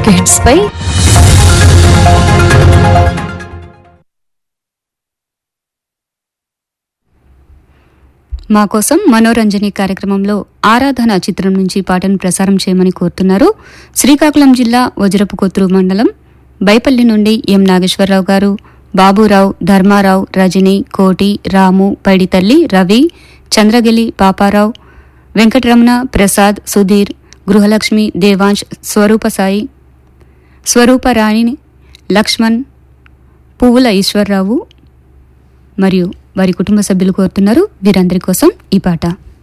tickets పై మా కోసం మనోరంజని కార్యక్రమంలో ఆరాధన చిత్రం నుంచి పాటను ప్రసారం చేయమని కోరుతున్నారు శ్రీకాకుళం జిల్లా వజ్రపు కొత్తూరు మండలం బైపల్లి నుండి ఎం నాగేశ్వరరావు గారు బాబురావు ధర్మారావు రజని కోటి రాము పైడితల్లి రవి చంద్రగిలి పాపారావు వెంకటరమణ ప్రసాద్ సుధీర్ గృహలక్ష్మి దేవాంశ్ స్వరూప సాయి స్వరూపరాణి లక్ష్మణ్ పువ్వుల ఈశ్వరరావు మరియు వారి కుటుంబ సభ్యులు కోరుతున్నారు వీరందరి కోసం ఈ పాట